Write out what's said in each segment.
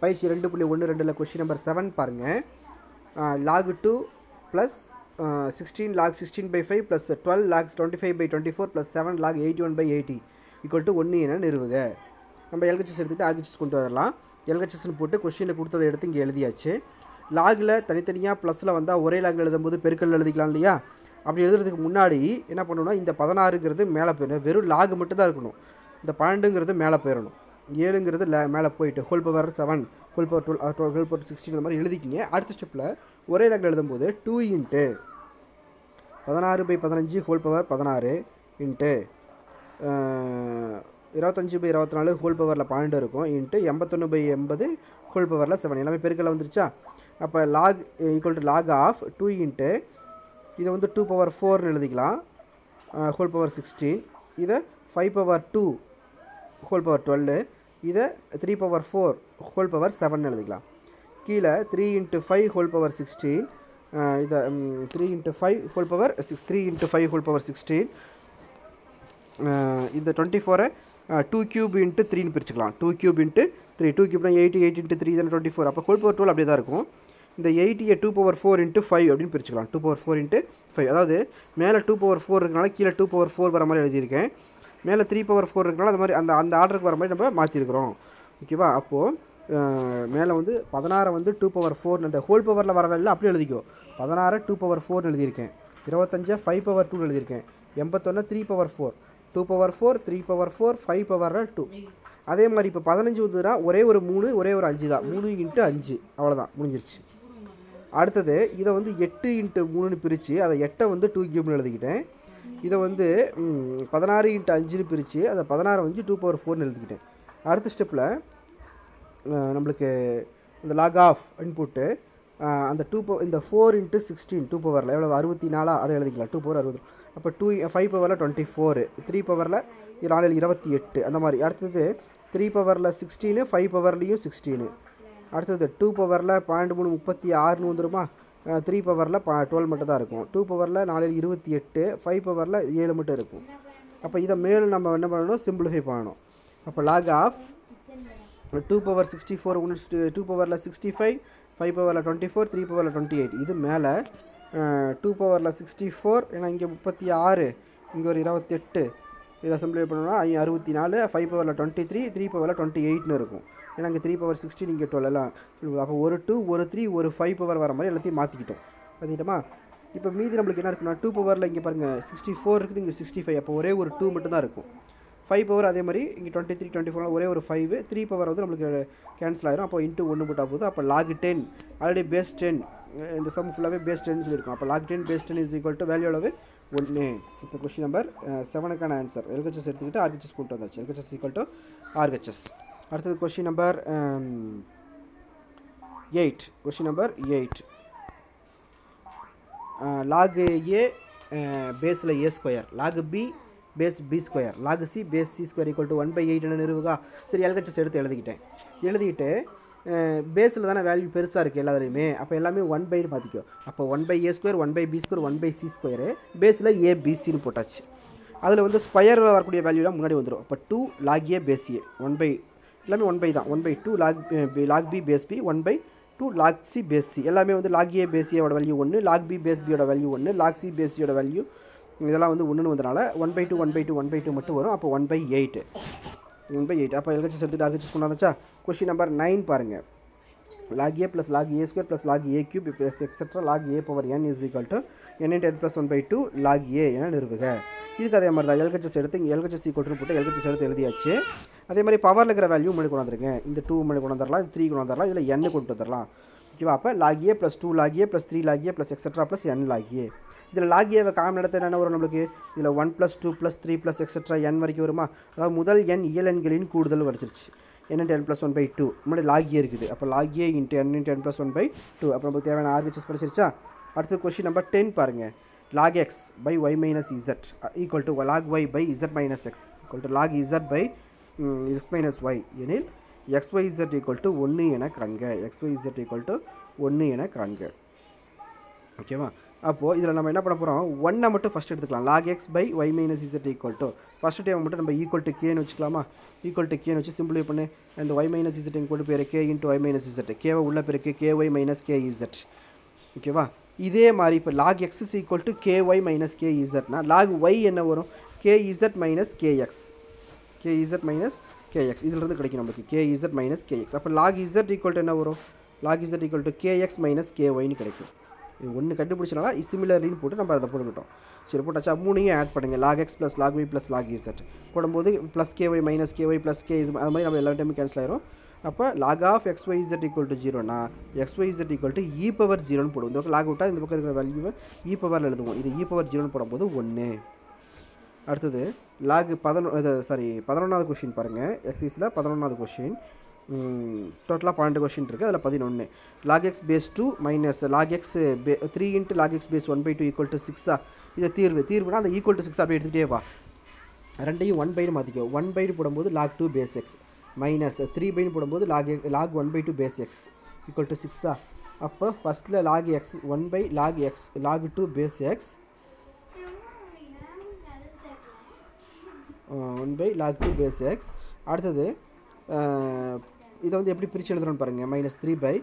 பயிற்சி ரெண்டு புள்ளி ஒன்று ரெண்டில் கொஷின் நம்பர் செவன் பாருங்கள் log two plus sixteen log sixteen by five plus twelve logs twenty five by twenty four plus seven log eighty one by eighty equal to ஒன்று என நிறுவுக நம்ம LHS எடுத்துகிட்டு ஆர்ஹெச்எஸ் கொண்டு வரலாம் எல்ஹெச்எஸ்னு போட்டு கொஷினில் கொடுத்ததை எடுத்து இங்கே எழுதியாச்சு லாகில் தனித்தனியாக ப்ளஸில் வந்தால் ஒரே லாகில் எழுதும்போது பெருக்கல் எழுதிக்கலாம் இல்லையா அப்படி எழுதுறதுக்கு முன்னாடி என்ன பண்ணணும்னா இந்த பதினாறுங்கிறது மேலே போயிடணும் வெறும் லாக் மட்டும் தான் இருக்கணும் இந்த பன்னெண்டுங்கிறது மேலே போயிடணும் ஏழுங்கிறது லே மேலே போயிட்டு whole power seven whole power twelve whole power sixteen அந்த மாதிரி எழுதிக்கிங்க அடுத்த ஸ்டெப்பில் ஒரே லாகில் எழுதும்போது டூ இன்ட்டு பதினாறு பை பதினஞ்சு ஹோல் பவர் பதினாறு இன்ட்டு இருபத்தஞ்சி பை இருபத்தி நாலு ஹோல் பவரில் பன்னெண்டு இருக்கும் இன்ட்டு எண்பத்தொன்று பை எண்பது ஹோல் பவரில் செவன் எல்லாமே பெருக்கல்ல வந்துருச்சா அப்போ log equal to log of two into இதை வந்து டூ பவர் ஃபோர்னு எழுதிக்கலாம் ஹோல் பவர் சிக்ஸ்டீன் இதை five power two whole power twelve இதை three power four whole power seven எழுதிக்கலாம் கீழே three into five whole power sixteen இதை three into five whole power six three into five whole power sixteen இந்த twenty ஃபோரை two cube into த்ரீன்னு பிரிச்சுக்கலாம் two cube into three two கியூப்னா eighty eight into three தானே twenty four அப்போ whole power twelve அப்படியே தான் இருக்கும் இந்த எயிட்டியை two power four into five அப்படின்னு பிரிச்சுக்கலாம் two power four into five அதாவது மேலே டூ பவர் ஃபோர் இருக்கனால கீழே டூ பவர் ஃபோர் வர மாதிரி எழுதியிருக்கேன் மேலே த்ரீ பவர் ஃபோர் இருக்கனால அது மாதிரி அந்த அந்த ஆர்டருக்கு வர மாதிரி நம்ம மாற்றிருக்கிறோம் ஓகேவா அப்போது மேலே வந்து பதினாறை வந்து டூ பவர் ஃபோர் அந்த ஹோல் பவரில் வரவில்லை அப்படியே எழுதிக்கோ பதினாறு டூ பவர் ஃபோர்னு எழுதியிருக்கேன் இருபத்தஞ்சா ஃபைவ் பவர் டூன்னு எழுதியிருக்கேன் எண்பத்தொன்று three power four two power four three power four five பவரில் டூ அதே மாதிரி இப்போ பதினஞ்சு வந்துன்னா ஒரே ஒரு மூணு ஒரே ஒரு அஞ்சு தான் மூணு இன்ட்டு அஞ்சு அவ்வளோதான் முடிஞ்சிருச்சு அடுத்தது இதை வந்து எட்டு இன்ட்டு மூணுன்னு பிரித்து அதை எட்டை வந்து டூ கியூப்னு எழுதிக்கிட்டேன் இதை வந்து ம், பதினாறு இன்ட்டு அஞ்சுன்னு பிரித்து அதை பதினாறு வந்து டூ பவர் ஃபோர்னு எழுதிக்கிட்டேன் அடுத்த ஸ்டெப்பில் நம்மளுக்கு இந்த லாக் ஆஃப் இன்புட்டு அந்த டூ பவர் இந்த ஃபோர் இன்ட்டு சிக்ஸ்டீன் டூ பவரில் எவ்வளோ அறுபத்தி நாலா அதை எழுதிக்கலாம் டூ பவர் அறுபது அப்போ டூ ஃபைவ் பவரில் டுவெண்ட்டி ஃபோரு த்ரீ பவரில் நாலில் இருபத்தி எட்டு அந்த மாதிரி அடுத்தது த்ரீ பவரில் சிக்ஸ்டீனு ஃபைவ் பவர்லேயும் சிக்ஸ்டீனு அடுத்தது டூ பவரில் பன்னெண்டு மூணு முப்பத்தி ஆறுனு வந்துருமா த்ரீ பவரில் ப டுவெல் மட்டும் தான் இருக்கும் டூ பவரில் நாலில் இருபத்தி எட்டு ஃபைவ் பவரில் ஏழு மட்டும் இருக்கும் அப்போ இதை மேலும் நம்ம என்ன பண்ணணும் சிம்பிளிஃபை பண்ணணும் அப்போ log of two power sixty four ஒன்று டூ பவரில் சிக்ஸ்டி ஃபைவ் ஃபைவ் பவரில் டுவெண்ட்டி ஃபோர் த்ரீ பவரில் டுவெண்ட்டி எயிட் இது மேலே டூ பவரில் சிக்ஸ்டி ஃபோர் ஏன்னா இங்கே முப்பத்தி ஆறு இங்கே ஒரு இருபத்தெட்டு இதை சிம்பிளை பண்ணோம்னா ஐ அறுபத்தி நாலு ஃபைவ் பவரில் டுவெண்ட்டி த்ரீ த்ரீ பவரில் டுவெண்ட்டி எயிட்னு இருக்கும் ஏன்னா இங்கே த்ரீ பவர் சிக்ஸ்டீன் இங்கே டுவெல் எல்லாம் அப்போ ஒரு டூ ஒரு த்ரீ ஒரு ஃபைவ் பவர் வர மாதிரி எல்லாத்தையும் மாற்றிக்கிட்டோம் பார்த்துக்கிட்டோமா இப்போ மீதி நம்மளுக்கு என்ன இருக்குன்னா டூ பவரில் இங்கே பாருங்கள் சிக்ஸ்டி ஃபோர் இருக்குது இங்கே சிக்ஸ்டி ஃபைவ் அப்போ ஒரே ஒரு டூ மட்டும் தான் இருக்கும் ஃபைவ் பவர் அதே மாதிரி இங்கே டுவெண்ட்டி த்ரீ டுவெண்ட்டி ஃபோர் ஒரே ஒரு ஃபைவ் த்ரீ பவர் வந்து நம்மளுக்கு கேன்சல் ஆயிரும் அப்போ இன்ட்டு ஒன்று போட்டால் போதும் அப்போ log ten already base ten இந்த சம் ஃபுல்லாகவே பேஸ் டென் சொல்லியிருக்கோம் அப்போ log ten base ten is equal to value அளவு ஒன்று இப்போ கொஸ்டின் நம்பர் செவனுக்கான ஆன்சர் எல்ஹெச்எஸ் எடுத்துக்கிட்டு ஆர்ஹெச்எஸ் கொண்டு வந்தாச்சு எல்ஹெச்எஸ் ஈக்குவல் டு ஆர்ஹெச்எஸ் அடுத்தது question number eight question number eight log A பேஸில் A square log B base B square log C base C square equal to one by எயிட்னு நிறுவுகா சரி LHS எடுத்து எழுதிக்கிட்டேன் எழுதிக்கிட்டு பேஸில் தானே வேல்யூ பெருசாக இருக்குது எல்லாத்துலேயுமே அப்போ எல்லாமே ஒன் பைன்னு பார்த்திக்கோ அப்போ one by A square one by B square one by C square பேஸில் ஏ பிசின்னு போட்டாச்சு அதில் வந்து ஸ்கொயர் வரக்கூடிய வேல்யூலாம் முன்னாடி வந்துடும் அப்போ two log A base A one by எல்லாமே ஒன் பை தான் one by two log log B base B one by two log C base C எல்லாமே வந்து லாக் ஏ பேஸ் ஏவோட வேல்யூ ஒன்று லாக் பி பேஸ் பியோட value ஒன்று log C base சியோட value இதெல்லாம் வந்து ஒன்றுன்னு வந்தனால one by two one by two one by two மட்டும் வரும் அப்போ one by eight one by eight அப்போ எல்ஹெச்எஸ் எடுத்துகிட்டு ஆர்ஹெச்எஸ் கொண்டாந்துச்சா கொஷின் நம்பர் நைன் பாருங்கள் log a plus log a square plus log a cube plus etc log a power n is equal to n into n plus 1 by 2 log a என நிறுவுக இதுக்கு அதே மாதிரி தான் LHS எடுத்து இங்கே LHS equal போட்டு LHS எடுத்து எழுதியாச்சு அதே மாதிரி பவரில் இருக்கிற வேல்யூ முன்னாடி கொண்டு வந்துருங்க இந்த டூ முன்னாடி கொண்டு வந்துடலாம் இது த்ரீ கொண்டு வந்துடலாம் இதில் n கொண்டு வந்துடலாம் ஓகேவா அப்போ log a plus 2 log a plus 3 log a plus etc plus n log a இதில் log a வை காமன் இடத்துல என்ன வரும் நம்மளுக்கு இதில் one plus two plus three plus extra N வரைக்கும் வருமா அதாவது முதல் எண் இயல் எண்களின் கூடுதல் வரைச்சிருச்சு n into n plus one by two முன்னாடி லாக் ஏ இருக்குது அப்போ log A into N into N plus one by two அப்போ நமக்கு தேவையான ஆர்பிச்சஸ் கிடச்சிருச்சா அடுத்து கொஸ்டின் நம்பர் டென் பாருங்கள் log X by Y minus Z equal to log Y by Z minus X equal to log Z by X minus Y எனில் X Y Z equal to ஒன்று என காண்க X Y Z equal to ஒன்று என காண்க ஓகேவா அப்போது இதில் நம்ம என்ன பண்ண போகிறோம் ஒன்னை மட்டும் ஃபஸ்ட் எடுத்துக்கலாம் log X by Y minus Z equal to first time மட்டும் நம்ம ஈக்குவல் டு கேன்னு வச்சுக்கலாமா ஈக்குவல் டு கேன்னு வச்சு சிம்பிளை பண்ணு இந்த ஒய் மைனஸ் இசட் கொண்டு பேர் k into y minus z கேவை உள்ள பிறகு k y minus k z ஓகேவா இதே மாதிரி இப்போ log x is equal to k y minus k இசட்னா லாக் ஒய் என்ன வரும் k z minus k x k z minus k x இதிலிருந்து கிடைக்கும் நமக்கு கே இசட் மைனஸ் கேஎக்ஸ் அப்போ லாக் இசட் ஈக்குவல் டு என்ன வரும் log z equal to k x minus கேஒய்னு கிடைக்கும் இது ஒன்று கண்டுபிடிச்சனால சிமிலர்லின்னு போட்டு நம்ம அதை போட்டுக்கிட்டோம் சரி போட்டாச்சா மூணையும் ஆட் பண்ணுங்கள் log x plus log y plus log z போடும்போது plus k y minus k y plus k இது அது மாதிரி நம்ம எல்லா டைமும் கேன்சல் ஆயிரும் அப்போ log of x Y Z equal to ஜீரோனா x Y Z equal to e power ஜீரோன்னு போடுவோம் இந்த பக்கம் லாக் விட்டால் இந்த பக்கம் இருக்கிற வேல்யூவை இ பவரில் எழுதுவோம் இது இ பவர் ஜீரோன்னு போடும்போது ஒன்று அடுத்தது லாக் பதினொ இது சாரி பதினொன்றாவது கொஷின் பாருங்கள் எக்ஸைஸில் பதினொன்றாவது கொஷின் டோட்டலாக பன்னெண்டு கொஷின் இருக்குது அதில் பதினொன்று log x base two minus log x base three into log x base one by two equal to சிக்ஸா இது தீர்வு தீர்வுனா அந்த ஈக்குவல் டு சிக்ஸ் அப்படியே எடுத்துகிட்டே வா ரெண்டையும் ஒன் பைனு மாற்றிக்கோ ஒன் பைனு போடும்போது log two base x minus three பைனு போடும்போது log log one by two base x equal to சிக்ஸா அப்போ ஃபஸ்ட்டில் log x one by log x log two base x one by log two base x அடுத்தது இதை வந்து எப்படி பிரித்து எழுதுறோன்னு பாருங்கள் மைனஸ் த்ரீ பை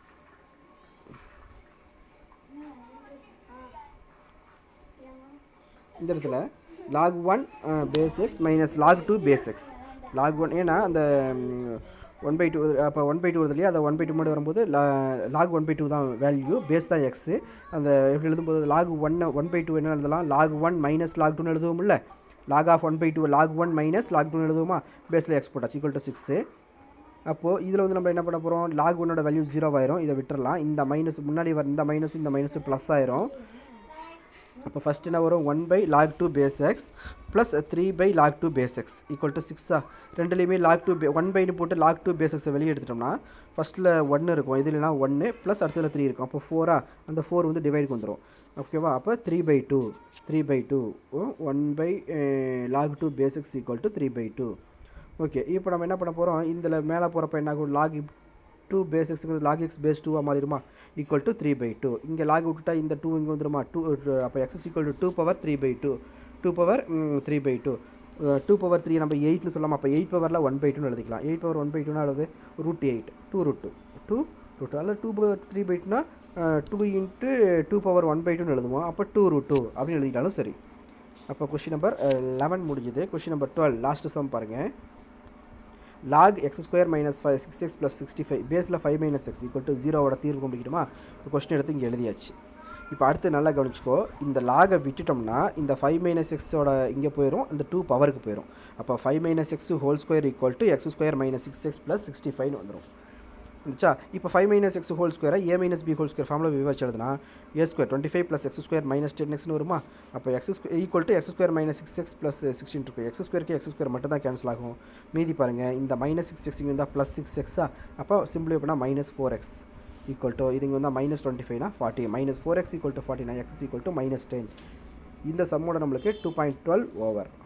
இந்த இடத்துல log one base x minus log two base x log one ஏன்னா அந்த ஒன் பை டூ அப்போ ஒன் பை டூ வருது இல்லையா அந்த ஒன் பை டூ மட்டும் வரும்போது லாக் ஒன் பை டூ தான் வேல்யூ பேஸ் தான் எக்ஸு அந்த எப்படி எழுதும்போது log one one by two என்ன எழுதலாம் லாக் ஒன் மைனஸ் லாக் டூன்னு எழுதுவோம்ல log of one by two log one minus log டூன்னு எழுதுவோமா பேஸில் எக்ஸ் போட்டாச்சு ஈக்குவல் டு சிக்ஸு அப்போது இதில் வந்து நம்ம என்ன பண்ண போகிறோம் லாக் ஒன்னோட வேல்யூ ஜீரோ ஆயிரும் இதை விட்டுறலாம் இந்த மைனஸ் முன்னாடி வர இந்த மைனஸ் இந்த மைனஸ் ப்ளஸ் ஆயிரும் அப்போ ஃபஸ்ட் என்ன வரும் one by log two base x plus three by log two base x equal to சிக்ஸா ரெண்டுலேயுமே லாக் டூ பே ஒன் பைனு போட்டு லாக் டூ பேஸ் எக்ஸை வெளியே எடுத்துட்டோம்னா ஃபஸ்ட்டில் ஒன்று இருக்கும் இதுலலாம் ஒன்று ப்ளஸ் அடுத்ததுல த்ரீ இருக்கும் அப்போ ஃபோரா அந்த ஃபோர் வந்து டிவைடுக்கு வந்துடும் ஓகேவா அப்போ three by two three by two one by log two base x equal to three by two okay இப்போ நம்ம என்ன பண்ண போகிறோம் இதில் மேலே போகிறப்ப என்ன ஆகும் லாக் டூ பேஸ் எக்ஸுங்கிறது லாக் எக்ஸ் பேஸ் டூவாக மாறிடுமா equal to three by two இங்கே லாக் விட்டுட்டா இந்த டூ இங்கே வந்துருமா டூ அப்போ x equal to two power three by two two power three by two two power three நம்ம எயிட்னு சொல்லலாம் அப்போ எயிட் பவரில் ஒன் பை டூன்னு எழுதிக்கலாம் எயிட் பவர் ஒன் பை டூனா அளவு root eight two root two two root அதில் டூ பவர் த்ரீ பை டூனா two into two power one by டூன்னு எழுதுவோம் அப்போ டூ ரூட் டூ அப்படின்னு எழுதிட்டாலும் சரி அப்போ கொஷின் நம்பர் லெவன் முடிஞ்சுது question number twelve last sum பாருங்கள் log x square minus five six x plus sixty five பேஸில் five minus X equal to ஜீரோவோட தீர்வு கண்டுபிடிக்கணுமா கொஸ்டின் எடுத்து இங்கே எழுதியாச்சு இப்போ அடுத்து நல்லா கவனிச்சிக்கோ இந்த லாகை விட்டுட்டோம்னா இந்த ஃபைவ் மைனஸ் எக்ஸோட இங்கே போயிடும் இந்த டூ பவருக்கு போயிடும் அப்போ five minus x whole square equal to x square minus six x plus sixty ஃபைவ்னு வந்துடும் இருந்துச்சா இப்போ ஃபைவ் மைனஸ் எக்ஸ் ஹோல் ஸ்கொயரை a minus b whole square ஃபார்மில் விவரிச்சு எழுதுனா a square twenty five plus x square minus ten எக்ஸ்னு வருமா அப்போ x equal to x square minus six x plus sixteen இருக்கும் எக்ஸ் ஸ்கொயருக்கு எக்ஸ் ஸ்கொயர் மட்டும் தான் கேன்சல் ஆகும் மீதி பாருங்கள் இந்த மைனஸ் சிக்ஸ் எக்ஸ் இங்கே வந்தால் ப்ளஸ் சிக்ஸ் எக்ஸா அப்போ சிம்பிளி பண்ணால் minus four x equal to இது இங்கே வந்தால் மைனஸ் டுவெண்ட்டி ஃபைவ்னா forty minus four x equal to forty nine x equal to minus ten இந்த சம்மோட நம்மளுக்கு டூ பாயிண்ட் டுவெல் ஓவர்